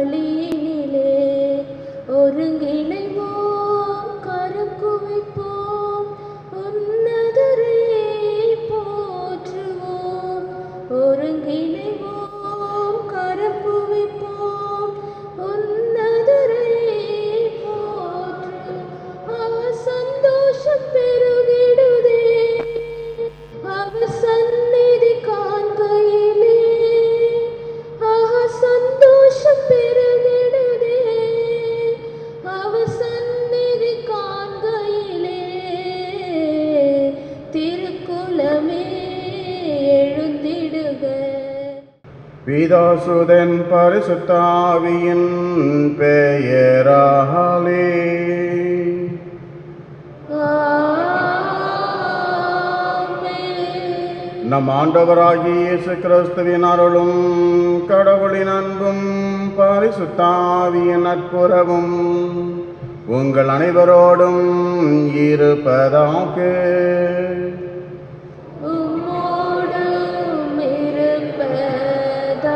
பலியினிலே ஒருங்கிணைவோம் கரம் குவிப்போம் உன்னதரை போற்றுவோம் ஒருங்கிணைவோம் கரம் குவிப்போம் உன்னதரை போற்று அவர் சந்தோஷம் பெருகிடுதே அவர் சந்நிதி காண்கையிலே ஆஹா சந்தோஷம் பெருகிடுதே அவர் சந்நிதி காண்கையிலே திருக்குலமே எழுந்திடுக பிதாசுதன் பரிசுத்தாவியின் பெயராலே ஆமென். நம் ஆண்டவராகிய இயேசு கிறிஸ்துவின் அருளும் கடவுளின் அன்பும் பரிசுத்தாவியின் நட்புறவும் உங்கள் அனைவரோடும் இருப்பதாக உம்மோடும் இருப்பதாக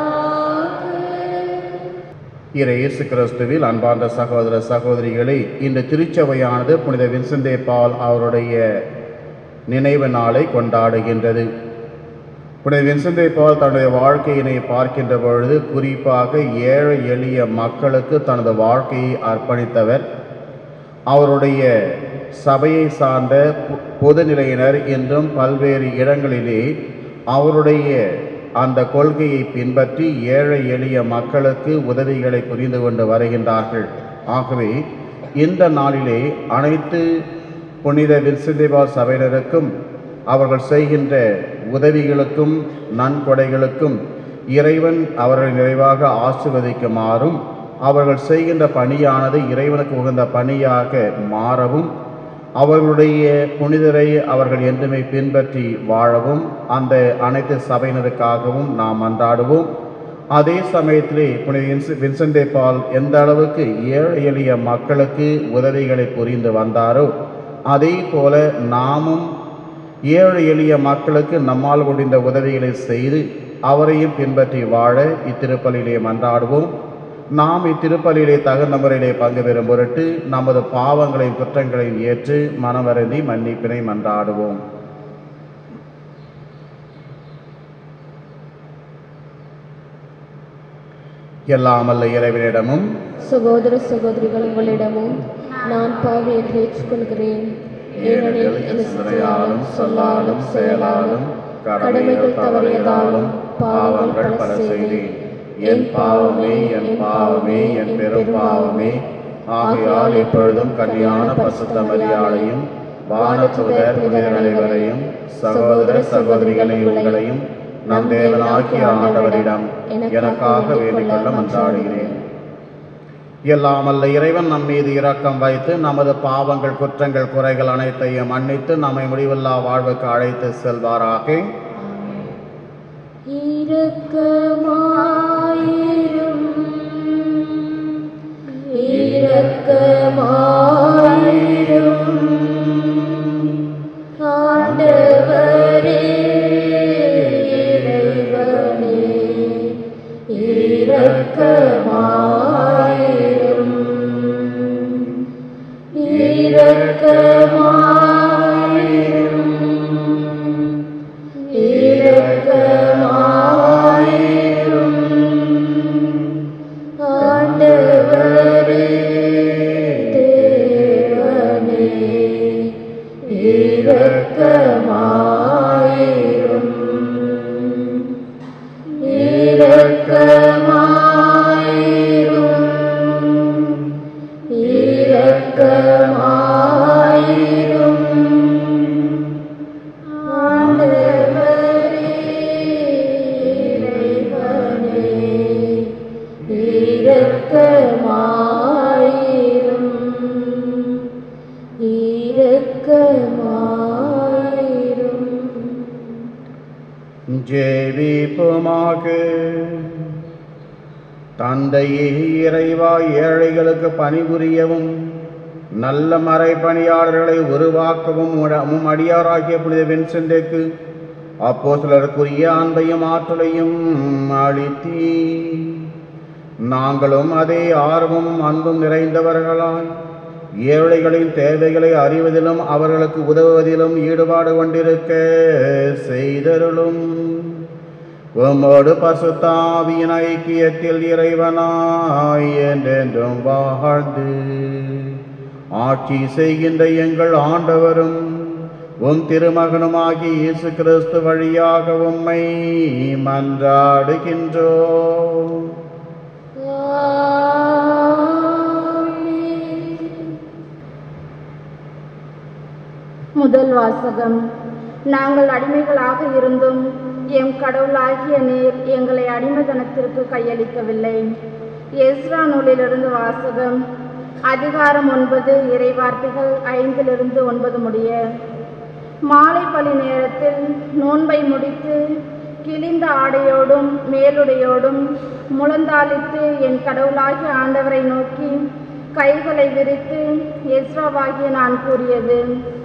இறை இயேசு கிறிஸ்துவில் அன்பார்ந்த சகோதர சகோதரிகளை இந்த திருச்சபையானது புனித வின்சென்டே பால் அவருடைய நினைவு நாளை கொண்டாடுகின்றது புனித வின்சென்டே பால் தன்னுடைய வாழ்க்கையினை பார்க்கின்ற பொழுது குறிப்பாக ஏழை எளிய மக்களுக்கு தனது வாழ்க்கையை அர்ப்பணித்தவர் அவருடைய சபையை சார்ந்த பொ- பொதுநிலையினர் என்றும் பல்வேறு இடங்களிலே அவருடைய அந்த கொள்கையை பின்பற்றி ஏழை எளிய மக்களுக்கு உதவிகளை புரிந்து கொண்டு வருகின்றார்கள் ஆகவே இந்த நாளிலே அனைத்து புனித வின்சென்டேபால் சபையினருக்கும் அவர்கள் செய்கின்ற உதவிகளுக்கும் நன்கொடைகளுக்கும் இறைவன் அவர்களை நிறைவாக ஆசிர்வதிக்குமாறும் அவர்கள் செய்கின்ற பணியானது இறைவனுக்கு உகந்த பணியாக மாறவும் அவர்களுடைய புனிதரை அவர்கள் என்றுமே பின்பற்றி வாழவும் அந்த அனைத்து சபையினருக்காகவும் நாம் அன்றாடுவோம் அதே சமயத்திலே புனித வின்ச- வின்சென்டே பால் எந்த அளவுக்கு ஏழை எளிய மக்களுக்கு உதவிகளை புரிந்து வந்தாரோ அதே போல நாமும் ஏழை எளிய மக்களுக்கு நம்மால் முடிந்த உதவிகளை செய்து அவரையும் பின்பற்றி வாழ இத்திருப்பலிலே மன்றாடுவோம் நாம் இத்திருப்பலியிலே தகுந்த முறையிலே பங்கு பெறும் பொருட்டு நமது பாவங்களையும் குற்றங்களையும் ஏற்று மனமருந்தி மன்னிப்பினை மன்றாடுவோம் எல்லாமல்ல இறைவனிடமும் சகோதர சகோதரிகள் உங்களிடமும் நான் பாவியை ஏற்றுக்கொள்கிறேன் ஏனெனில் என் சிந்தையாலும் சொல்லாலும் செயலாலும் கடமைகள் தவறியதாலும் பாவங்கள் பல செய்தேன் என் பாவமே என் பாவமே என் பெரும் பாவமே ஆகையால் இப்பொழுதும் கன்னியான பசுத்த மரியாதையும் வானத்துதர் புனிதர் அனைவரையும் சகோதர சகோதரிகளை உங்களையும் நம் தேவனாகிய ஆண்டவரிடம் எனக்காக வேண்டிக் கொள்ள மன்றாடுகிறேன் எல்லாமல்ல இறைவன் நம் மீது இரக்கம் வைத்து நமது பாவங்கள் குற்றங்கள் குறைகள் அனைத்தையும் மன்னித்து நம்மை முடிவில்லா வாழ்வுக்கு அழைத்து செல்வாராக இரக்கமாயிரும் இரக்கமாயிரும் ஆண்டவரே இறைவனே இரக்கமாயிரும் இரக்கமாயிரும் இரக்கமாயிரும் ஆண்டவரே தேவனே இரக்கமாயிரும் இரக்கமாயிரும் இரக்கமாயிரும் ஆண்டவரே இறைவனே இரக்கமாயிரும் இரக்கமாயிரும் ஜெபிப்புமாக தந்தையே இறைவா ஏழைகளுக்கு பணிபுரியவும் நல்ல மறைப்பணியாளர்களை உருவாக்கவும் உட- உம் அடியாராகிய புனித வின்சென்டேக்கு அப்போ சிலருக்குரிய அன்பையும் ஆற்றலையும் அளித்தீ நாங்களும் அதே ஆர்வமும் அன்பும் நிறைந்தவர்களாய் ஏழைகளின் தேவைகளை அறிவதிலும் அவர்களுக்கு உதவுவதிலும் ஈடுபாடு கொண்டிருக்க செய்தருளும் உம்மோடு பசுத்தாவியின் ஐக்கியத்தில் இறைவனாய் என்றென்றும் வாழ்ந்து ஆட்சி செய்கின்ற எங்கள் ஆண்டவரும் உம் திருமகனுமாகி இயேசு கிறிஸ்து வழியாக உம்மை மன்றாடுகின்றோம் முதல் வாசகம் நாங்கள் அடிமைகளாக இருந்தும் எம் கடவுளாகிய நீர் எங்களை அடிமைத்தனத்திற்கு கையளிக்கவில்லை எஸ்ரா நூலிலிருந்து வாசகம் அதிகாரம் ஒன்பது இறைவார்த்தைகள் ஐந்திலிருந்து ஒன்பது முடிய மாலை பலி நேரத்தில் நோன்பை முடித்து கிழிந்த ஆடையோடும் மேலுடையோடும் முழந்தாளித்து என் கடவுளாகிய ஆண்டவரை நோக்கி கைகளை விரித்து எஸ்ராவாகிய நான் கூறியது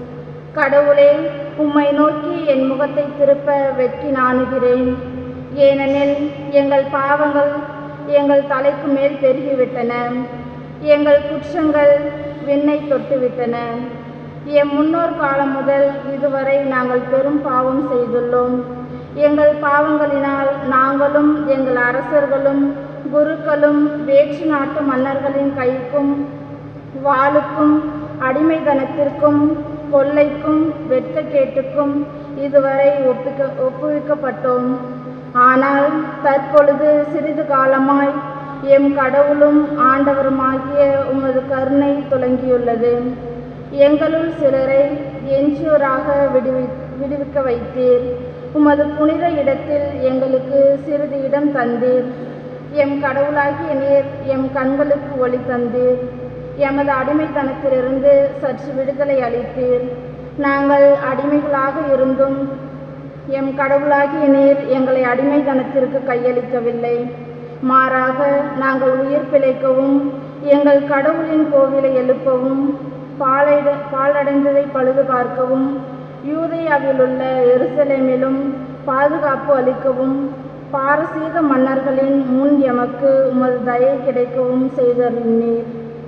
கடவுளே உம்மை நோக்கி என் முகத்தை திருப்ப வெட்கி நாணுகிறேன் ஏனெனில் எங்கள் பாவங்கள் எங்கள் தலைக்கு மேல் பெருகிவிட்டன எங்கள் குற்றங்கள் விண்ணை தொட்டுவிட்டன எம் முன்னோர் காலம் முதல் இதுவரை நாங்கள் பெரும் பாவம் செய்துள்ளோம் எங்கள் பாவங்களினால் நாங்களும் எங்கள் அரசர்களும் குருக்களும் வேற்று நாட்டு மன்னர்களின் கைக்கும் வாளுக்கும் அடிமைத்தனத்திற்கும் கொள்ளைக்கும் வெட்கக்கேட்டுக்கும் இதுவரை ஒப்புக்க ஒப்புவிக்கப்பட்டோம் ஆனால் தற்பொழுது சிறிது காலமாய் எம் கடவுளும் ஆண்டவருமாகிய உமது கருணை துலங்கியுள்ளது எங்களுள் சிலரை எஞ்சியோராக விடுவி விடுவிக்க வைத்தீர் உமது புனித இடத்தில் எங்களுக்கு சிறிது இடம் தந்தீர் எம் கடவுளாகிய நீர் எம் கண்களுக்கு ஒளி தந்தீர் எமது அடிமைத்தனத்திலிருந்து சற்று விடுதலை அளித்தீர் நாங்கள் அடிமைகளாக இருந்தும் எம் கடவுளாகிய நீர் எங்களை அடிமைத்தனத்திற்கு கையளிக்கவில்லை மாறாக நாங்கள் உயிர் பிழைக்கவும் எங்கள் கடவுளின் கோவிலை எழுப்பவும் பாலடைந்த பாலடைந்ததை பழுது பார்க்கவும் யூதேயாவிலுள்ள எருசலேமிலும் பாதுகாப்பு அளிக்கவும் பாரசீக மன்னர்களின் முன் எமக்கு உமது தயை கிடைக்கவும் செய்தருளினீர்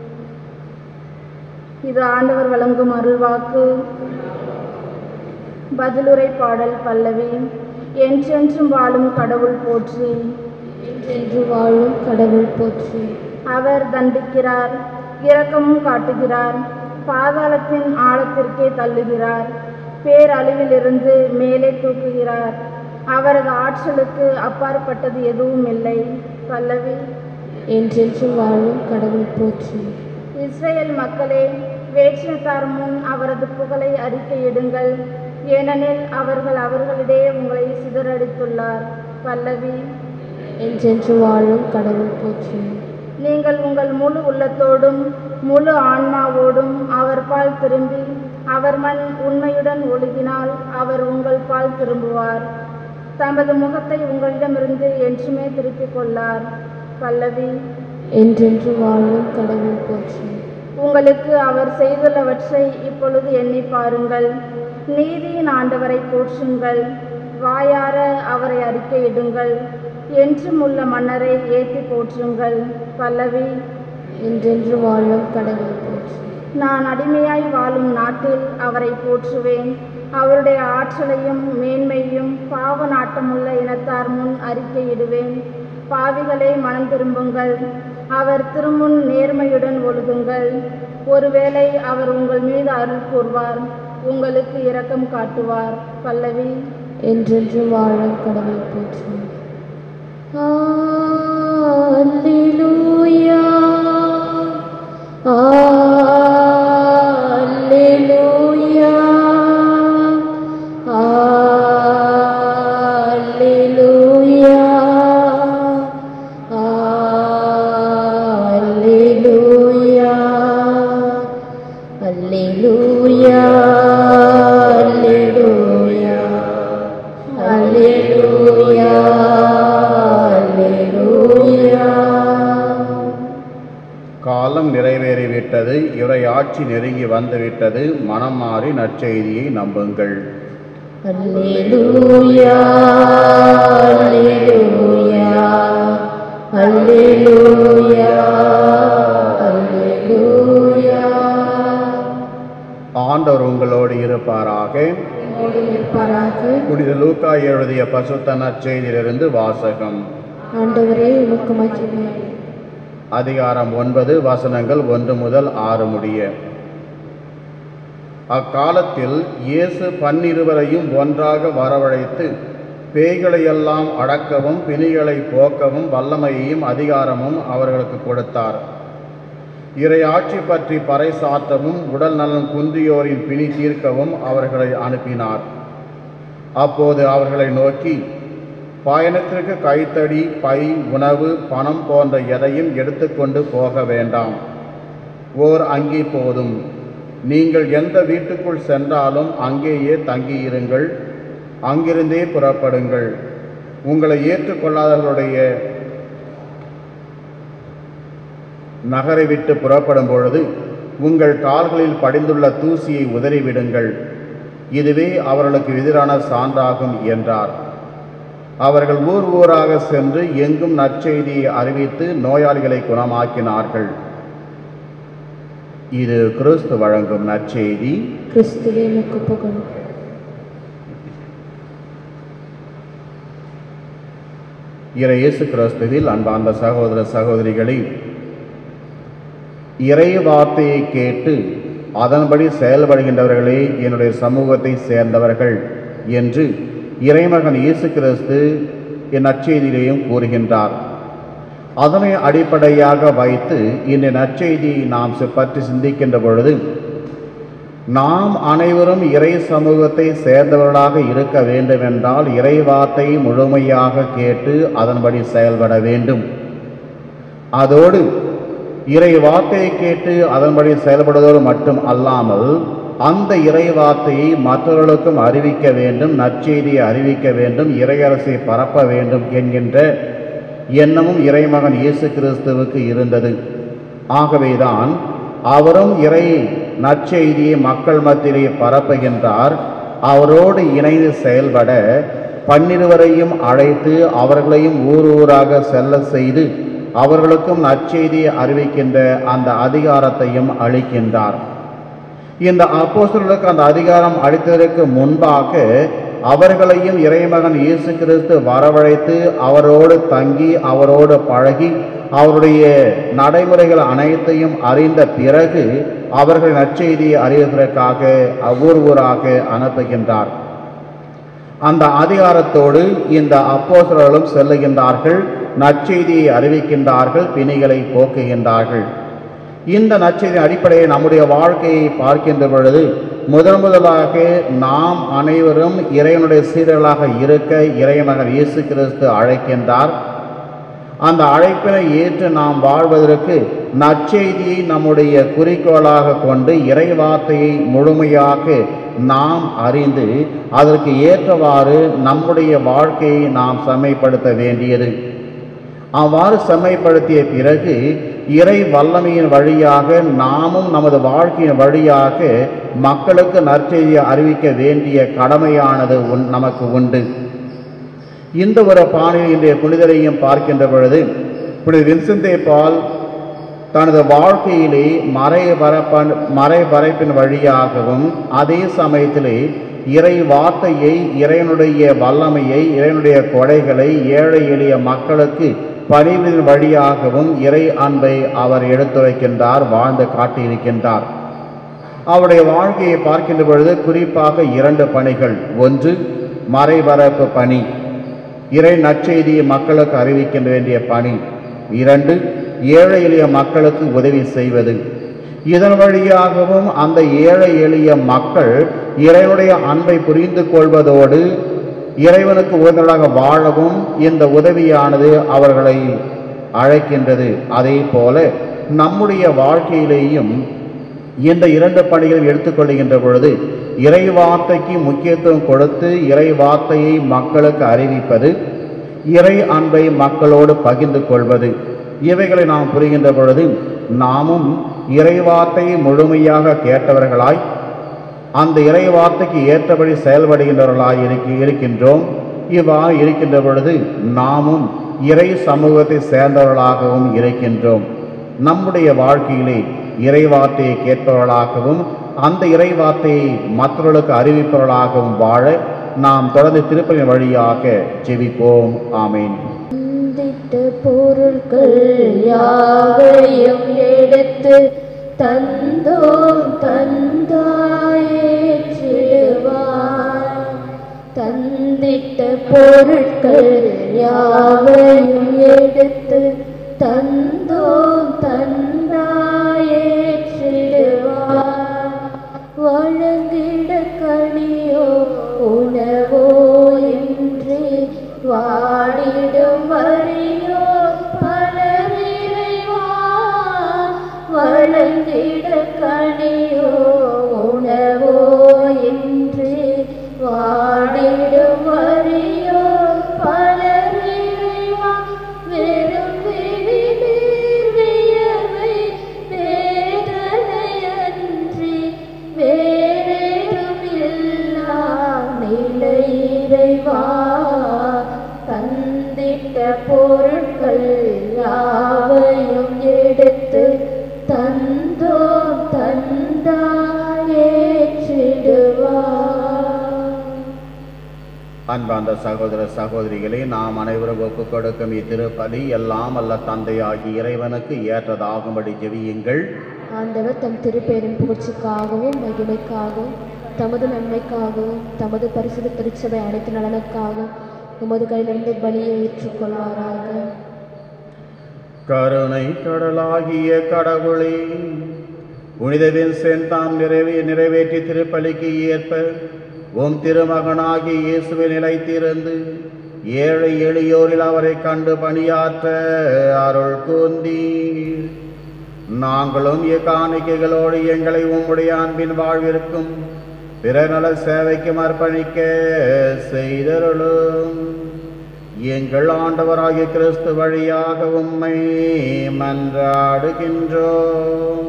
இது ஆண்டவர் வழங்கும் அருள்வாக்கு பதிலுரை பாடல் பல்லவி என்றென்றும் வாழும் கடவுள் போற்றி என்றென்று வாழும் கடவுள் போற்றி அவர் தண்டிக்கிறார் இரக்கமும் காட்டுகிறார் பாதாளத்தின் ஆழத்திற்கே தள்ளுகிறார் பேரழிவிலிருந்து மேலே தூக்குகிறார் அவரது ஆற்றலுக்கு அப்பாற்பட்டது எதுவும் இல்லை பல்லவி என்றென்று வாழும் கடவுள் போற்றி இஸ்ரேல் மக்களே வேற்றினத்தார் முன் அவரது புகழை அறிக்கையிடுங்கள் ஏனெனில் அவர்கள் அவர்களிடையே உங்களை சிதறடித்துள்ளார் பல்லவி என்றென்று வாழும் கடவுள் போற்றி நீங்கள் உங்கள் முழு உள்ளத்தோடும் முழு ஆன்மாவோடும் அவர் பால் திரும்பி அவர் மண் உண்மையுடன் ஒழுகினால் அவர் உங்கள் பால் திரும்புவார் தமது முகத்தை உங்களிடமிருந்து என்றுமே திருப்பிக் கொள்ளார் பல்லவி என்றென்று வாழும் கடவுள் போற்றி உங்களுக்கு அவர் செய்துள்ளவற்றை இப்பொழுது எண்ணி பாருங்கள் நீதியின் ஆண்டவரை போற்றுங்கள் வாயார அவரை அறிக்கையிடுங்கள் என்றும் உள்ள மன்னரை ஏத்தி போற்றுங்கள் பல்லவி என்றென்று வாழும் கடவுள் போற்றி நான் அடிமையாய் வாழும் நாட்டில் அவரை போற்றுவேன் அவருடைய ஆற்றலையும் மேன்மையும் பாவ நாட்டமுள்ள இனத்தார் முன் அறிக்கையிடுவேன் பாவிகளே மனம் திரும்புங்கள் அவர் திருமுன் நேர்மையுடன் ஒழுகுங்கள் ஒருவேளை அவர் உங்கள் மீது அருள் கூர்வார் உங்களுக்கு இரக்கம் காட்டுவார் பல்லவி என்றென்று வாழும் கடவுள் போற்றி அல்லேலூயா அல்லேலூயா அல்லேலூயா அல்லேலூயா அல்லேலூயா அல்லேலூயா அல்லேலூயா அல்லேலூயா காலம் நிறைவேறிவிட்டது இறை ஆட்சி நெருங்கி வந்துவிட்டது மனம் மாறி நற்செய்தியை நம்புங்கள் அல்லேலூயா அல்லேலூயா அல்லேலூயா புனித லூக்கா எழுதிய பசுத்த நற்செய்தியிலிருந்து வாசகம் ஆண்டவரே உமக்கு மகிமை அதிகாரம் ஒன்பது வசனங்கள் ஒன்று முதல் ஆறு முடிய அக்காலத்தில் இயேசு பன்னிருவரையும் ஒன்றாக வரவழைத்து பேய்களையெல்லாம் அடக்கவும் பிணிகளை போக்கவும் வல்லமையையும் அதிகாரமும் அவர்களுக்கு கொடுத்தார் இறையாட்சி பற்றி பறைசாற்றவும் உடல் நலம் குன்றியோரின் பிணி தீர்க்கவும் அவர்களை அனுப்பினார் அப்போது அவர்களை நோக்கி பயணத்திற்கு கைத்தடி பை உணவு பணம் போன்ற எதையும் எடுத்துக்கொண்டு போக வேண்டாம் ஓர் அங்கி போதும் நீங்கள் எந்த வீட்டுக்குள் சென்றாலும் அங்கேயே தங்கியிருங்கள் அங்கிருந்தே புறப்படுங்கள் உங்களை ஏற்றுக்கொள்ளாதவர்களுடைய நகரை விட்டு புறப்படும் பொழுது உங்கள் கால்களில் படிந்துள்ள தூசியை உதறிவிடுங்கள் இதுவே அவர்களுக்கு எதிரான சான்றாகும் என்றார் அவர்கள் ஊர் ஊராக சென்று எங்கும் நற்செய்தியை அறிவித்து நோயாளிகளை குணமாக்கினார்கள் இது கிறிஸ்து வழங்கும் நற்செய்தி கிறிஸ்துவே உமக்கு புகழ் இறை இயேசு கிறிஸ்துவில் அன்பார்ந்த சகோதர சகோதரிகளை இறை வார்த்தையை கேட்டு அதன்படி செயல்படுகின்றவர்களே என்னுடைய சமூகத்தை சேர்ந்தவர்கள் என்று இறைமகன் இயேசு கிறிஸ்து என் நற்செய்தியிலேயும் கூறுகின்றார் அதனை அடிப்படையாக வைத்து இந்த நற்செய்தியை நாம் சி- பற்றி சிந்திக்கின்ற பொழுது நாம் அனைவரும் இறை சமூகத்தை சேர்ந்தவர்களாக இருக்க வேண்டுமென்றால் இறை வார்த்தையை முழுமையாக கேட்டு அதன்படி செயல்பட வேண்டும் அதோடு இறை வார்த்தையை கேட்டு அதன்படி செயல்படுவதோடு மட்டும் அல்லாமல் அந்த இறை வார்த்தையை மற்றவர்களுக்கும் அறிவிக்க வேண்டும் நற்செய்தியை அறிவிக்க வேண்டும் இறையரசை பரப்ப வேண்டும் என்கின்ற எண்ணமும் இறைமகன் இயேசு கிறிஸ்துவுக்கு இருந்தது ஆகவேதான் அவரும் இறை நற்செய்தியை மக்கள் மத்தியிலே பரப்புகின்றார் அவரோடு இணைந்து செயல்பட பன்னிருவரையும் அழைத்து அவர்களையும் ஊர் ஊராக செல்ல செய்து அவர்களுக்கும் நற்செய்தியை அறிவிக்கின்ற அந்த அதிகாரத்தையும் அளிக்கின்றார் இந்த அப்போஸ்தலர்களுக்கு அந்த அதிகாரம் அளித்ததற்கு முன்பாக அவர்களையும் இறைமகன் இயேசு கிறிஸ்து வரவழைத்து அவரோடு தங்கி அவரோடு பழகி அவருடைய நடைமுறைகள் அனைத்தையும் அறிந்த பிறகு அவர்கள் நற்செய்தியை அறிவதற்காக ஊர் ஊராக அனுப்புகின்றார் அந்த அதிகாரத்தோடு இந்த அப்போஸ்தலர்களும் செல்லுகின்றார்கள் நற்செய்தியை அறிவிக்கின்றார்கள் பிணிகளை போக்குகின்றார்கள் இந்த நற்செய்தி அடிப்படையில் நம்முடைய வாழ்க்கையை பார்க்கின்ற பொழுது முதன் முதலாக நாம் அனைவரும் இறைவனுடைய சீடர்களாக இருக்க இறைமகன் இயேசு கிறிஸ்து அழைக்கின்றார் அந்த அழைப்பினை ஏற்று நாம் வாழ்வதற்கு நற்செய்தியை நம்முடைய குறிக்கோளாக கொண்டு இறை வார்த்தையை முழுமையாக நாம் அறிந்து அதற்கு ஏற்றவாறு நம்முடைய வாழ்க்கையை நாம் செம்மைப்படுத்த வேண்டியது அவ்வாறு செம்மைப்படுத்திய பிறகு இறை வல்லமையின் வழியாக நாமும் நமது வாழ்க்கையின் வழியாக மக்களுக்கு நற்செய்தியை அறிவிக்க வேண்டிய கடமையானது உன் நமக்கு உண்டு இந்த ஒரு பாணியில் இன்றைய புனிதரையும் பார்க்கின்ற பொழுது புனித வின்சென்தே பால் தனது வாழ்க்கையிலே மறை வரப்பன் மறை பரப்பின் வழியாகவும் அதே சமயத்திலே இறை வார்த்தையை இறைவனுடைய வல்லமையை இறைவனுடைய கொடைகளை ஏழை எளிய மக்களுக்கு பணிவின் வழியாகவும் இறை அன்பை அவர் எடுத்துரைக்கின்றார் வாழ்ந்து காட்டியிருக்கின்றார் அவருடைய வாழ்க்கையை பார்க்கின்ற பொழுது குறிப்பாக இரண்டு பணிகள் ஒன்று மறைபரப்பு பணி இறை நற்செய்தியை மக்களுக்கு அறிவிக்க வேண்டிய பணி இரண்டு ஏழை எளிய மக்களுக்கு உதவி செய்வது இதன் வழியாகவும் அந்த ஏழை எளிய மக்கள் இறைவனுடைய அன்பை புரிந்து கொள்வதோடு இறைவனுக்கு உகந்தவர்களாக வாழவும் இந்த உதவியானது அவர்களை அழைக்கின்றது அதே போல நம்முடைய வாழ்க்கையிலேயும் இந்த இரண்டு பணிகளும் எடுத்துக்கொள்கின்ற பொழுது இறை வார்த்தைக்கு முக்கியத்துவம் கொடுத்து இறை வார்த்தையை மக்களுக்கு அறிவிப்பது இறை அன்பை மக்களோடு பகிர்ந்து கொள்வது இவைகளை நாம் புரிகின்ற பொழுது நாமும் இறை வார்த்தையை முழுமையாக கேட்டவர்களாய் அந்த இறை வார்த்தைக்கு ஏற்றபடி செயல்படுகின்றவர்களாய் இருக்க இருக்கின்றோம் இவ்வாறு இருக்கின்ற பொழுது நாமும் இறை சமூகத்தை சேர்ந்தவர்களாகவும் இருக்கின்றோம் நம்முடைய வாழ்க்கையிலே இறை வார்த்தையை கேட்பவர்களாகவும் அந்த இறை வார்த்தையை மற்றவர்களுக்கு அறிவிப்பவர்களாகவும் வாழ நாம் தொடர்ந்து திருப்பலின் வழியாக ஜெபிப்போம் ஆமீன் சிந்தித்த பொருட்கள் யாவையும் எடுத்து தந்தோம் தந்தாயேற்றிடுவார் தந்திட்ட பொருட்கள் யாவையும் எடுத்து தந்தோம் தந்தாயேற்றிடுவார் வழங்கிட கனியோ உணவோ என்று வாடிடும் வரியோ பலரிறைவா வழங்கிட கனியோ உணவோ என்று வாடிடும் வரியோ பலரிறைவா வெறும் விழிநீர் வியர்வை வேதனையன்றி வேறேதும் இல்லா நிலை இறைவா தந்திட்ட பொருட்கள் யாவையும் எடுத்து தந்தோ தந்தாயேற்றிடுவார் அன்பார்ந்த சகோதர சகோதரிகளே நாம் அனைவரும் ஒப்புக் கொடுக்கும் இத்திருப்பலி எல்லாம் அல்ல தந்தையாகி இறைவனுக்கு ஏற்றதாகும்படி ஜெபியுங்கள் ஆண்டவர் தம் திருப்பெரும் புகழ்ச்சிக்காகவும் மகிமைக்காகவும் தமது நன்மைக்காகவும் தமது பரிசுத்த திருச்சபை அனைத்து நலனுக்காகவும் உமது கையிலிருந்து பலியை ஏற்றுக்கொள்வாராக கருணை கடலாகிய கடவுளே புனிதவின் சென்தாம் நிறைவே நிறைவேற்றி திருப்பலிக்கு ஏற்ப உம் திருமகனாகி இயேசுவை நிலைத்திருந்து ஏழை எளியோரில் அவரை கண்டு பணியாற்ற அருள் கூந்தீர் நாங்களும் இக்காணிக்கைகளோடு எங்களை உம்முடைய அன்பின் வாழ்விற்கும் பிற நல சேவைக்கும் அர்ப்பணிக்க செய்தருளும் எங்கள் ஆண்டவராகிய கிறிஸ்து வழியாக உம்மை மன்றாடுகின்றோம்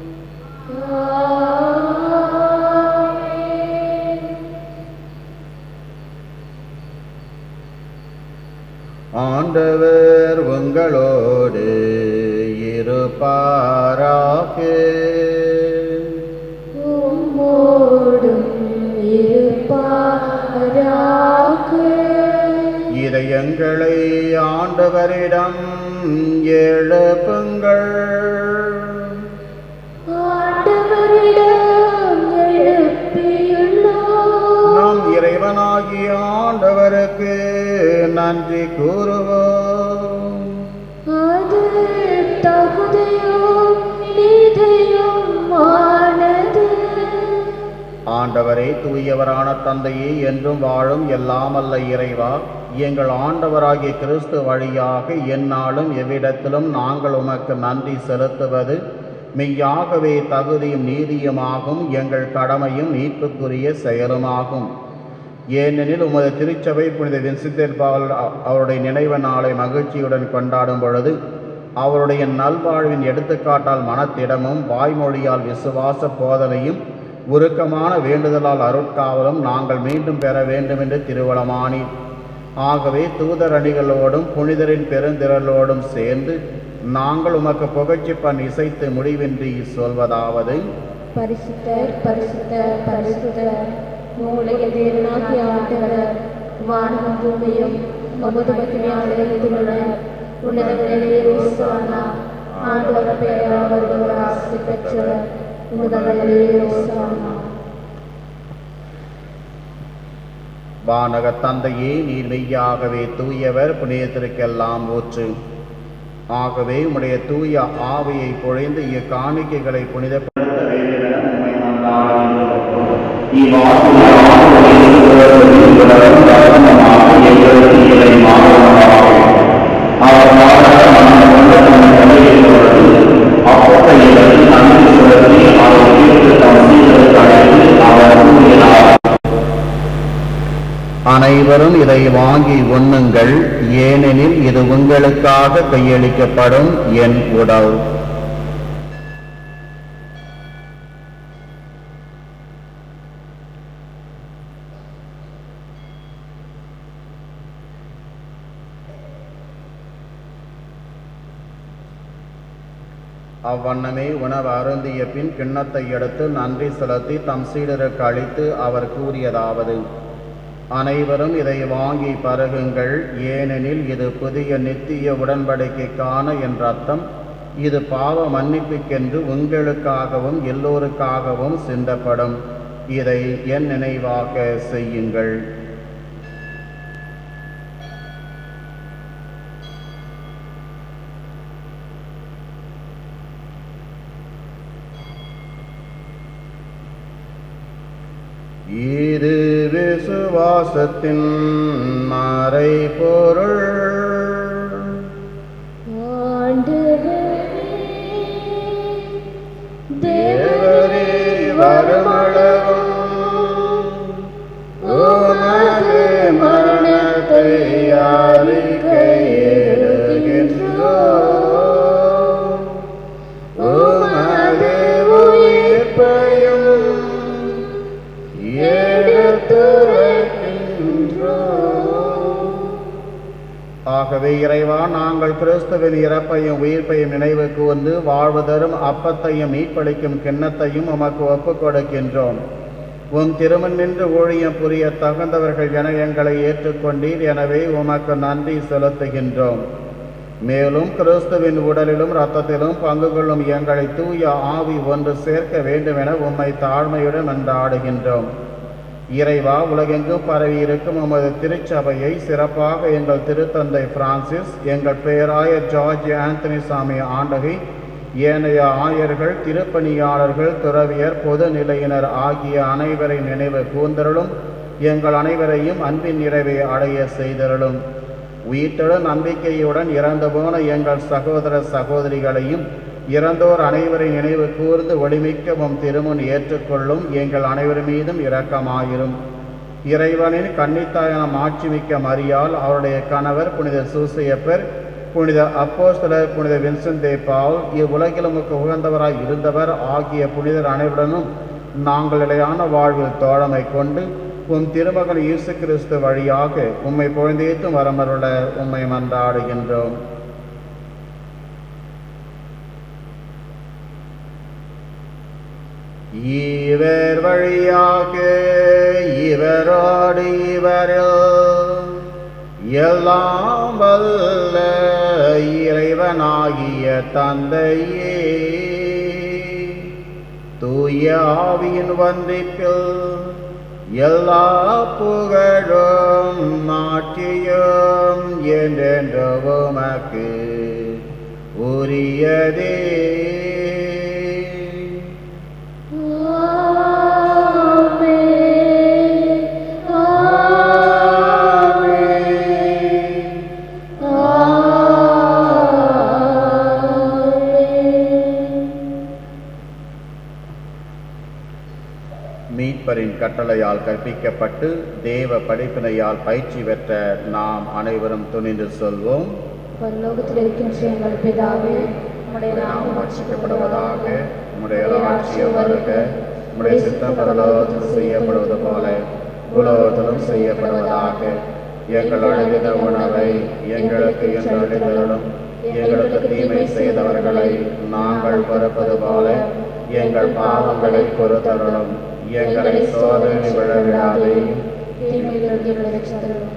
ஆண்டவர் உங்களோடு இருப்பாராக உம்மோடும் இருப்பாராக இதயங்களை ஆண்டவரிடம் எழுப்புங்கள் ஆண்டவரிடம் எழுப்பியுள்ளோம் நம் இறைவனாகிய ஆண்டவருக்கு நன்றி கூறுவோம் அது தகுதியும் நீதியும் ஆனது ஆண்டவரே தூயவரான தந்தையே என்றும் வாழும் எல்லாம் அல்ல இறைவா எங்கள் ஆண்டவராகிய கிறிஸ்து வழியாக எந்நாளும் எவ்விடத்திலும் நாங்கள் உமக்கு நன்றி செலுத்துவது மெய்யாகவே தகுதியும் நீதியுமாகும் எங்கள் கடமையும் மீட்புக்குரிய செயலுமாகும் ஏனெனில் உமது திருச்சபை புனித வின்சித்தர் பால் அ- அவருடைய நினைவு நாளை மகிழ்ச்சியுடன் கொண்டாடும் பொழுது அவருடைய நல்வாழ்வின் எடுத்துக்காட்டால் மனத்திடமும் வாய்மொழியால் விசுவாச போதனையும் உருக்கமான வேண்டுதலால் அருட்காவலும் நாங்கள் மீண்டும் பெற வேண்டும் என்று திருவளமானீர் ஆகவே தூதர் அணிகளோடும் புனிதரின் பெருந்திரளோடும் சேர்ந்து நாங்கள் உமக்கு புகழ்ச்சி பண் இசைத்து முடிவின்றி சொல்வதாவது பரிசுத்தர் பரிசுத்தர் பரிசுத்தர் மூளைய தேவனாகி ஆண்டவர் வானமும் பூமியும் உமது மகிமையால் நிறைந்துள்ளன உன்னதங்களிலே ஓசானா ஆண்டவர் பெயரால் வருபவர் ஆசி பெற்றவர் உன்னதங்களிலே ஓசானா வானக தந்தையே நீர் மெய்யாகவே தூயவர் புனிதத்திற்கெல்லாம் ஊற்று ஆகவே உம்முடைய தூய ஆவியை பொழிந்து இக்காணிக்கைகளை புனிதப்படுத்த வேண்டும் என உம்மை மன்றாடுகின்றோம். இவ்வாறு எங்களுக்கு இறை மாறுவதாக அவர் மாறாத மனம் கொண்ட தம் தந்தையோடு அப்போதையில் நன்றி செலுத்தி அவர் தீர்த்து தம் சீடருக்கு அழைத்து அவர் கூறினார் அனைவரும் இதை வாங்கி உண்ணுங்கள் ஏனெனில் இது உங்களுக்காக கையளிக்கப்படும் என் உடல் அவ்வண்ணமே உணவு அருந்திய பின் கிண்ணத்தை எடுத்து நன்றி செலுத்தி தம் சீடருக்கு அளித்து அவர் கூறியதாவது அனைவரும் இதை வாங்கி பருகுங்கள் ஏனெனில் இது புதிய நித்திய உடன்படிக்கைக்கான என்ற அர்த்தம் இது பாவ மன்னிப்புக்கென்று உங்களுக்காகவும் எல்லோருக்காகவும் சிந்தப்படும் இதை என் நினைவாக செய்யுங்கள் இது விசுவாசத்தின் மறைபொருள் ஆண்டவரே, தேவரே வருமளவும் உமது மரணத்தை அறிக்கையிடுகின்றோம் உமது உயிர்ப்பையும் எடுத்துரைக்கின்றோம் ஆகவே இறைவா நாங்கள் கிறிஸ்துவின் இறப்பையும் உயிர்ப்பையும் நினைவு கூர்ந்து வாழ்வு தரும் அப்பத்தையும் மீட்பளிக்கும் கிண்ணத்தையும் உமக்கு ஒப்புக் கொடுக்கின்றோம் உம் திருமண் நின்று ஊழியம் புரிய தகுந்தவர்கள் என எங்களை ஏற்றுக்கொண்டீர் எனவே உமக்கு நன்றி செலுத்துகின்றோம் மேலும் கிறிஸ்துவின் உடலிலும் இரத்தத்திலும் பங்கு கொள்ளும் எங்களை தூய ஆவி ஒன்று சேர்க்க வேண்டும் என உம்மை தாழ்மையுடன் மன்றாடுகின்றோம் இறைவா உலகெங்கும் பரவி இருக்கும் உமது திருச்சபையை சிறப்பாக எங்கள் திருத்தந்தை பிரான்சிஸ் எங்கள் பேராய ஜார்ஜ் ஆந்தனி சாமி ஆண்டகை ஏனைய ஆயர்கள் திருப்பணியாளர்கள் துறவியர் பொது நிலையினர் ஆகிய அனைவரை நினைவு கூர்ந்தருளும் எங்கள் அனைவரையும் அன்பின் நிறைவை அடைய செய்தருளும் உயிர்த்தெழு நம்பிக்கையுடன் இறந்து போன எங்கள் சகோதர சகோதரிகளையும் இறந்தோர் அனைவரை நினைவு கூர்ந்து ஒளிமிக்க உம் திருமுன் ஏற்றுக்கொள்ளும் எங்கள் அனைவர் மீதும் இரக்கமாயிரும் இறைவனின் கன்னித்தாயன மாட்சிமிக்க மரியால் அவருடைய கணவர் புனித சூசையப்பர் புனித அப்போஸ்தலர் புனித வின்சென்ட் தே பால் இவ்வுலகில் உமக்கு உகந்தவராய் இருந்தவர் ஆகிய புனிதர் அனைவருடனும் நாங்கள் நிலையான வாழ்வில் தோழமை கொண்டு உம் திருமகன் இயேசு கிறிஸ்து வழியாக உம்மை பொழுந்தேத்தும் வரமருள உம்மை மன்றாடுகின்றோம் இவர் வழியாக இவரோடு இவரில் எல்லாம் வல்ல இறைவனாகிய தந்தையே தூய ஆவியின் வந்திப்பில் எல்லா புகழும் மாற்றியும் என்றென்று உமக்கு உரியதே மீட்பரின் கட்டளையால் கற்பிக்கப்பட்டு தேவ படிப்பினையால் பயிற்சி பெற்ற நாம் அனைவரும் துணிந்து சொல்வோம் பரலோகத்தில் இருக்கின்ற எங்கள் பிதாவே உம்முடைய நாம் நாமம் ரட்சிக்கப்படுவதாக உம்முடைய ராட்சியம் வருக உம்முடைய சித்தம் பரலோகத்தில் செய்யப்படுவது போல உலகத்திலும் செய்யப்படுவதாக எங்கள் அழுகின உணவை எங்களுக்கு என்று அழிந்தருளும் எங்களுக்கு தீமை செய்தவர்களை நாங்கள் பொறுப்பது போல எங்கள் பாவங்களை பொறுத்தருளும் எங்களை சோதனை விழவிடாதையும் தீமையிலிருந்து எங்களை ரட்சித்தருளும்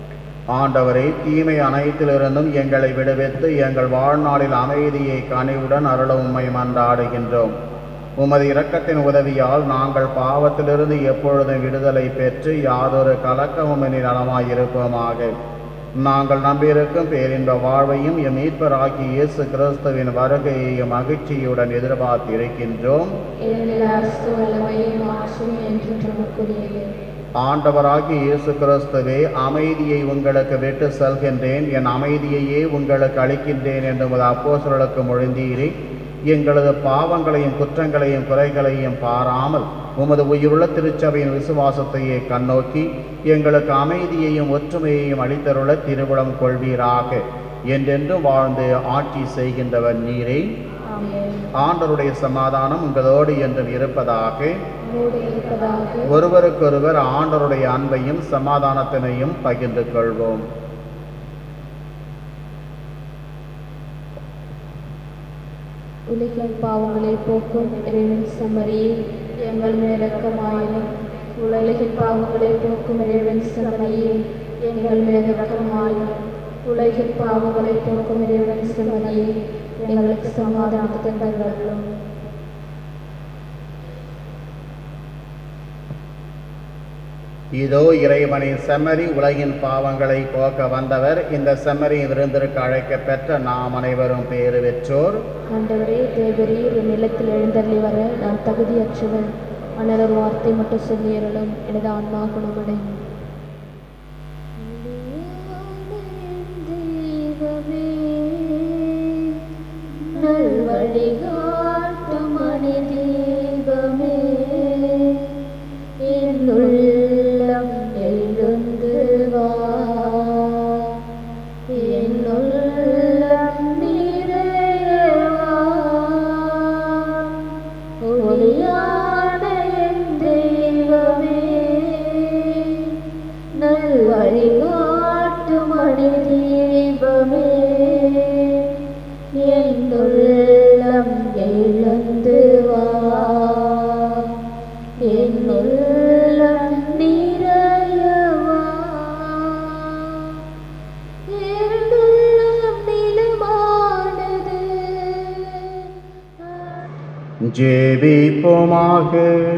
ஆண்டவரை தீமை அனைத்திலிருந்தும் எங்களை விடுவித்து எங்கள் வாழ்நாளில் அமைதியை கனிவுடன் அருள உம்மை மன்றாடுகின்றோம் உமது இரக்கத்தின் உதவியால் நாங்கள் பாவத்திலிருந்து எப்பொழுதும் விடுதலை பெற்று யாதொரு கலக்கமும் இனி நலமாயிருப்போமாக நாங்கள் நம்பியிருக்கும் பேரின்ப வாழ்வையும் எம் மீட்பராகி இயேசு கிறிஸ்துவின் வருகையையும் மகிழ்ச்சியுடன் எதிர்பார்த்திருக்கின்றோம் ஏனெனில் அரசு வல்லமையும் ஆட்சியும் என்றும் நமக்குரியது ஆண்டவராகி இயேசு கிறிஸ்துவே அமைதியை உங்களுக்கு விட்டு செல்கின்றேன் என் அமைதியையே உங்களுக்கு அளிக்கின்றேன் என்று உமது அப்போஸ்தலருக்கு மொழிந்தீரே எங்களது பாவங்களையும் குற்றங்களையும் குறைகளையும் பாராமல் உமது உயிருள்ள திருச்சபையின் விசுவாசத்தையே கண்ணோக்கி எங்களுக்கு அமைதியையும் ஒற்றுமையையும் அளித்தருள திருவிழம் கொள்வீராக என்றென்றும் வாழ்ந்து ஆட்சி செய்கின்றவர் நீரே ஆமென் ஆண்டருடைய சமாதானம் உங்களோடு என்றும் இருப்பதாக உம்மோடு இருப்பதாக ஒருவருக்கொருவர் ஆண்டவருடைய அன்பையும் சமாதானத்தினையும் பகிர்ந்து கொள்வோம் உலகின் பாவங்களை போக்கும் இறைவன் சமரியே எங்கள் மேல் இரக்கமாயிரும் உலகின் பாவங்களை போக்கும் இறைவன் சிறுமணியே எங்கள் மேல் இரக்கமாயும் உலகின் பாவங்களை போக்கும் இறைவன் சிறுமணியே எங்களுக்கு சமாதானத்தை தந்தருளும் இதோ இறைவனின் செம்மறி உலகின் பாவங்களை போக்க வந்தவர் இந்த செம்மறி விருந்திற்கு அழைக்க பெற்ற நாம் அனைவரும் பேறு பெற்றோர் ஆண்டவரே தேவரீர் என் நிலத்தில் எழுந்தள்ளி வர நான் தகுதியற்றவன் ஆனால் ஒரு வார்த்தை மட்டும் சொல்லியறலும் எனது ஆன்மா குணமடையும் நல்வழிகாட்டும் மணி தீபமே என் உள்ளம் எழுந்து வா என் உள்ளம் நிறையவா ஒளியான என் தெய்வமே நல்வழிகாட்டு மணி தீபமே என் உள்ளம் எழுந்து வா என் உள்ளம் நிறையவா என்னுள்ளம் நிலமானது ஜெபிப்போமாக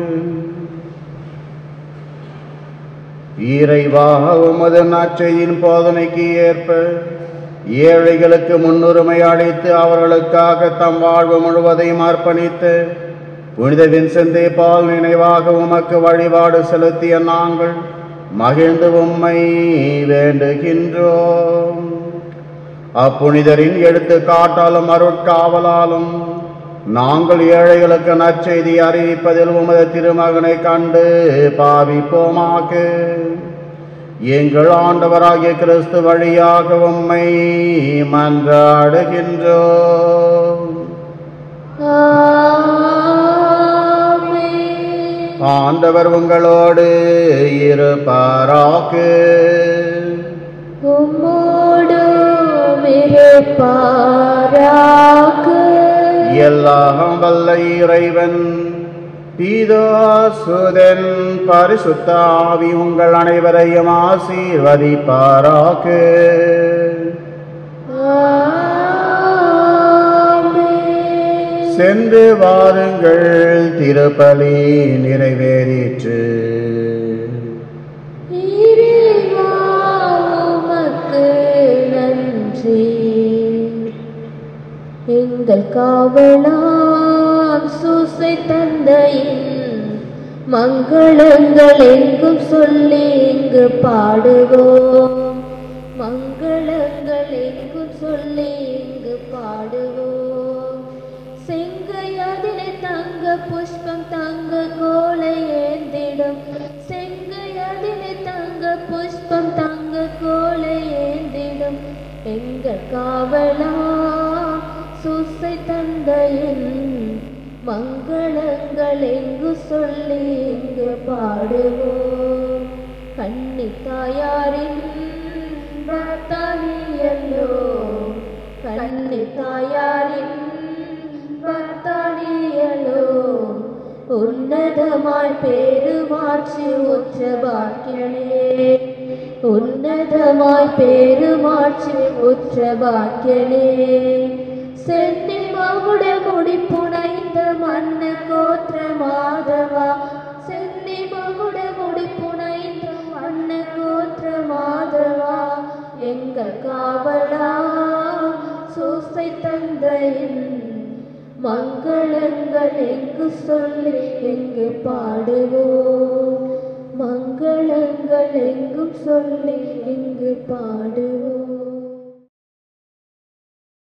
இறைவா உமது நற்செய்தியின் போதனைக்கு ஏற்ப ஏழைகளுக்கு முன்னுரிமை அளித்து அவர்களுக்காக தம் வாழ்வு முழுவதையும் அர்ப்பணித்து புனித வின்செந்தே பால் நினைவாக உமக்கு வழிபாடு செலுத்திய நாங்கள் மகிழ்ந்து உம்மை வேண்டுகின்றோம் அப்புனிதரின் எடுத்துக்காட்டாலும் அருட்காவலாலும் நாங்கள் ஏழைகளுக்கு நற்செய்தி அறிவிப்பதில் உமது திருமகனை கண்டு பாவிப்போமாக எங்கள் ஆண்டவராகிய கிறிஸ்து வழியாக உம்மை மன்றாடுகின்றோம் ஆமென். ஆண்டவர் உங்களோடு இருப்பாராக்கு உம்மோடும் இருப்பாராக. எல்லாம் வல்ல இறைவன் பீதாசுதன் பரிசுத்த ஆவி உங்கள் அனைவரையும் ஆசீர்வதிப்பாராக ஆமென். சென்று வாருங்கள் திருப்பலி நிறைவேறிற்று இறைவா, உமக்கு நன்றி எங்கள் காவலாம் சூசை தந்தையின் மங்களங்கள் எங்கும் சொல்லி இங்கு பாடுவோம் மங்களங்கள் எங்கும் சொல்லி இங்கு பாடுவோம் செங்கையதிலே தங்க புஷ்பம் தங்க கோலை ஏந்திடும் செங்கையதிலே தங்க புஷ்பம் தங்க கோலை ஏந்திடும் எங்கள் காவலா சுசை தந்தையின் மங்களங்கள் எங்கு சொல்லி இங்கு பாடுவோம் கன்னி தாயாரின் பக்தானியல்லோ கன்னி தாயாரின் பக்தானியலோ உன்னதமாய் பேருமாற்றி உற்ற பாக்கியனே உன்னதமாய் பேருமாற்றி உற்ற பாக்கியனே சென்னி மகுட முடி புனைந்த மண்ண கோத்திர மாதவா சென்னி மகுட முடி புனைந்த மண்ண கோத்திர மாதவா எங்கள் காவலா சூசை தந்தையின் மங்களங்கள் எங்கு சொல்லி எங்கு பாடுவோம் மங்களங்கள் எங்கும் சொல்லி எங்கு பாடுவோம்